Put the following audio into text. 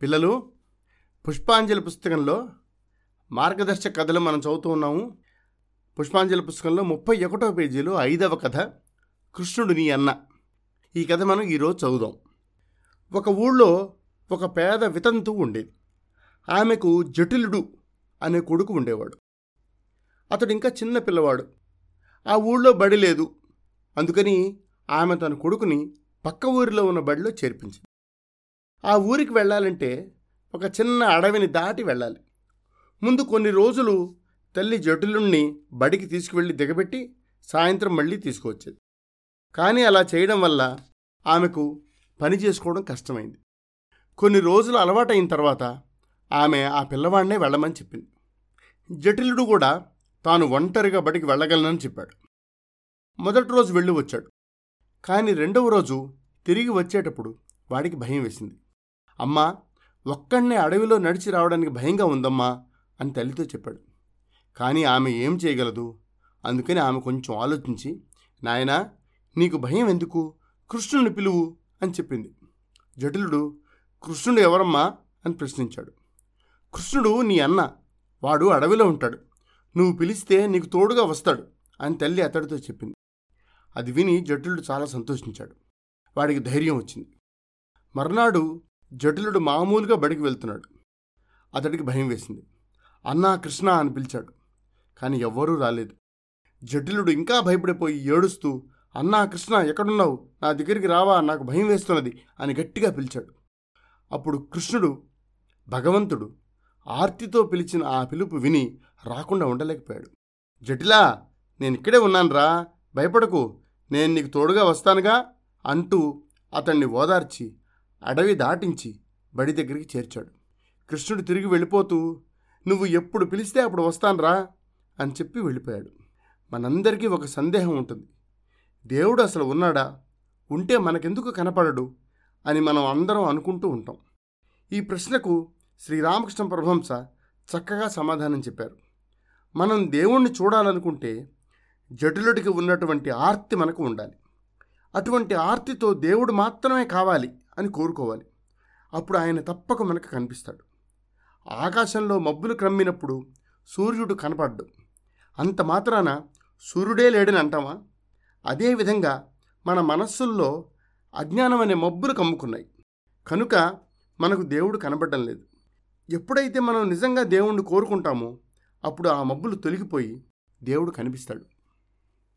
పిల్లలు పుష్పాంజలి పుస్తకంలో మార్గదర్శక కథలు మనం చదువుతూ ఉన్నాము పుష్పాంజలి పుస్తకంలో ముప్పై ఒకటో పేజీలో ఐదవ కథ కృష్ణుడు నీ అన్న ఈ కథ మనం ఈరోజు చదువుదాం ఒక ఊళ్ళో ఒక పేద వితంతు ఉండేది ఆమెకు జటిలుడు అనే కొడుకు ఉండేవాడు అతడు ఇంకా చిన్న పిల్లవాడు ఆ ఊళ్ళో బడి లేదు అందుకని ఆమె తన కొడుకుని పక్క ఊరిలో ఉన్న బడిలో చేర్పించింది ఆ ఊరికి వెళ్ళాలంటే ఒక చిన్న అడవిని దాటి వెళ్ళాలి ముందు కొన్ని రోజులు తల్లి జటిలుణ్ణి బడికి తీసుకువెళ్ళి దిగబెట్టి సాయంత్రం మళ్ళీ తీసుకువచ్చేది కానీ అలా చేయడం వల్ల ఆమెకు పని చేసుకోవడం కష్టమైంది కొన్ని రోజులు అలవాటైన తర్వాత ఆమె ఆ పిల్లవాడినే వెళ్ళమని చెప్పింది జటిలుడు కూడా తాను ఒంటరిగా బడికి వెళ్ళగలనని చెప్పాడు మొదటి రోజు వెళ్ళి వచ్చాడు కానీ రెండవ రోజు తిరిగి వచ్చేటప్పుడు వాడికి భయం వేసింది అమ్మా ఒక్కడనే అడవిలో నడిచి రావడానికి భయంగా ఉందమ్మా అని తల్లితో చెప్పాడు కానీ ఆమె ఏం చేయగలదు అందుకని ఆమె కొంచెం ఆలోచించి నాయనా నీకు భయం ఎందుకు కృష్ణుని పిలువు అని చెప్పింది జటిలుడు కృష్ణుడు ఎవరమ్మా అని ప్రశ్నించాడు కృష్ణుడు నీ అన్న వాడు అడవిలో ఉంటాడు నువ్వు పిలిస్తే నీకు తోడుగా వస్తాడు అని తల్లి అతడితో చెప్పింది అది విని జటిలుడు చాలా సంతోషించాడు వాడికి ధైర్యం వచ్చింది మర్నాడు జటిలుడు మామూలుగా బడికి వెళ్తున్నాడు అతడికి భయం వేసింది అన్నా కృష్ణ అని పిలిచాడు కానీ ఎవ్వరూ రాలేదు జటిలుడు ఇంకా భయపడిపోయి ఏడుస్తూ అన్నా కృష్ణ ఎక్కడున్నావు నా దగ్గరికి రావా నాకు భయం వేస్తున్నది అని గట్టిగా పిలిచాడు అప్పుడు కృష్ణుడు భగవంతుడు ఆర్తితో పిలిచిన ఆ పిలుపు విని రాకుండా ఉండలేకపోయాడు జటిలా నేను ఇక్కడే ఉన్నానురా భయపడకు నేను నీకు తోడుగా వస్తానుగా అంటూ అతన్ని ఓదార్చి అడవి దాటించి బడి దగ్గరికి చేర్చాడు కృష్ణుడు తిరిగి వెళ్ళిపోతూ నువ్వు ఎప్పుడు పిలిస్తే అప్పుడు వస్తానురా అని చెప్పి వెళ్ళిపోయాడు మనందరికీ ఒక సందేహం ఉంటుంది దేవుడు అసలు ఉన్నాడా ఉంటే మనకెందుకు కనపడడు అని మనం అందరం అనుకుంటూ ఉంటాం ఈ ప్రశ్నకు శ్రీరామకృష్ణ పరమహంస చక్కగా సమాధానం చెప్పారు మనం దేవుణ్ణి చూడాలనుకుంటే జటిలుడికి ఉన్నటువంటి ఆర్తి మనకు ఉండాలి అటువంటి ఆర్తితో దేవుడు మాత్రమే కావాలి అని కోరుకోవాలి అప్పుడు ఆయన తప్పక మనకు కనిపిస్తాడు ఆకాశంలో మబ్బులు క్రమ్మినప్పుడు సూర్యుడు కనపడ్డు అంత మాత్రాన సూర్యుడే లేడని అంటామా అదేవిధంగా మన మనస్సుల్లో అజ్ఞానం అనే మబ్బులు కమ్ముకున్నాయి కనుక మనకు దేవుడు కనబడడం లేదు ఎప్పుడైతే మనం నిజంగా దేవుణ్ణి కోరుకుంటామో అప్పుడు ఆ మబ్బులు తొలగిపోయి దేవుడు కనిపిస్తాడు